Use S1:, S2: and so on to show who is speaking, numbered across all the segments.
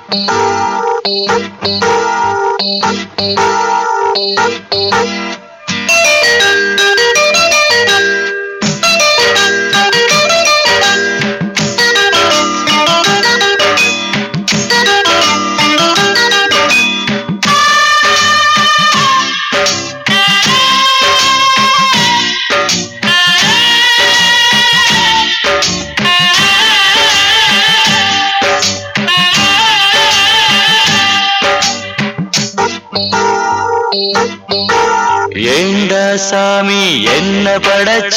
S1: ஏண்டா சாமி என்ன படைச்ச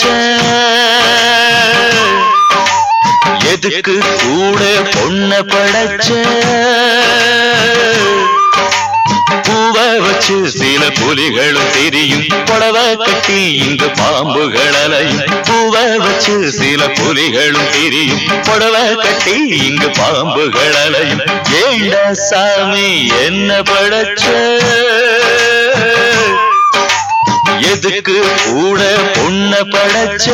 S1: எதுக்கு கூட பொண்ண படைச்ச பூவ வச்சு சில புலிகளும் தெரியும் புடவ கட்டி இங்கு பாம்புகள் அலையும் பூவ வச்சு சில புலிகளும் தெரியும் புடவ கட்டி இங்கு பாம்புகள் அலையும் ஏண்டா சாமி என்ன படைச்ச எதுக்கு கூட பொண்ண படைச்ச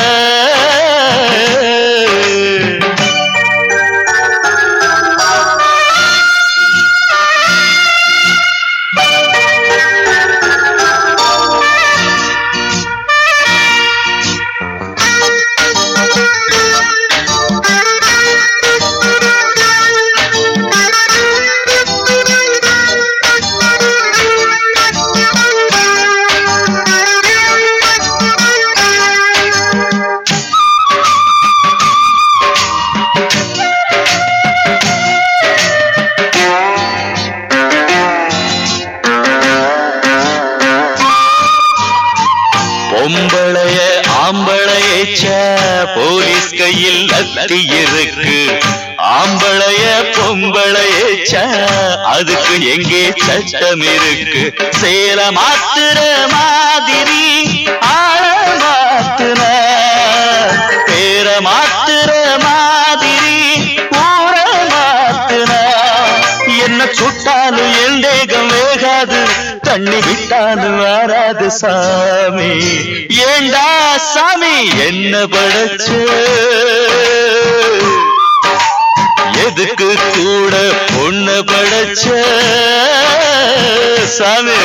S1: பொம்பளைய ஆம்பளையச்ச போலீஸ் கையில் லத்தி இருக்கு ஆம்பளைய பொம்பளையச்ச அதுக்கு எங்கே சட்டம் இருக்கு சேல மாத்துற மாதிரி ஆள மாத்துன பேர மாத்துற மாதிரி ஊர மாத்துன என்ன சுட்டாலும் என் தேகம் வேகாது தண்ணி விட்டாலும் வராது சாமி ஏண்டா சாமி என்ன படைச்ச எதுக்கு கூட பொண்ணு படைச்ச சாமி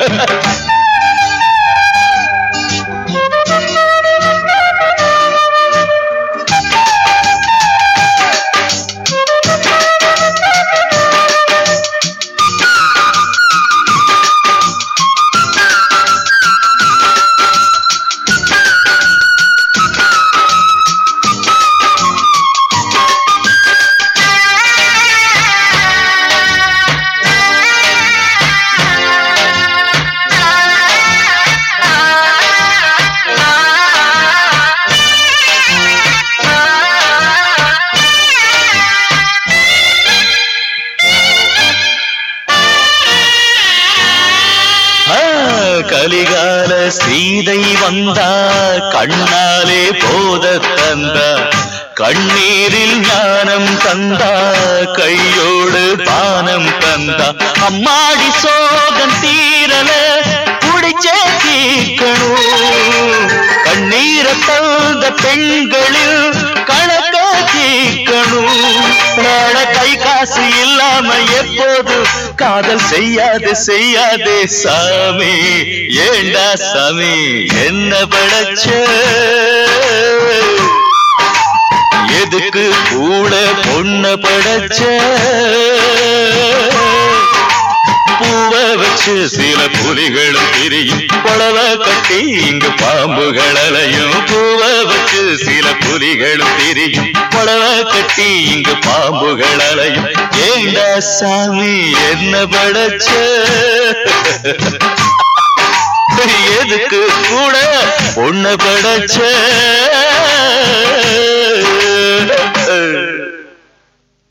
S1: ஆ, கலிகால சீதை வந்தா கண்ணாலே போத தந்தா கண்ணீரில் ஞானம் தந்தா கையோடு பானம் தந்தா அம்மாடி சோகம் தீரல குடிச்சே தீக்கணும் கண்ணீரை தந்த பெண்களில் கணக்க தீக்கணும் நாட கை காசு இல்லாம எப்போது காதல் செய்யாது செய்யாதே சாமி ஏண்டா சாமி என்ன படைச்ச எதுக்கு கூட பொண்ண படைச்ச பூவ வச்சு சில புலிகளும் திரியும் புடவ கட்டி இங்கு பாம்புகள் அலையும் பூவ வச்சு சில புலிகளும் திரியும் புடவ கட்டி இங்கு பாம்புகள் அலையும் ஏண்டா சாமி என்ன படைச்ச எதுக்கு கூட பொண்ண படைச்ச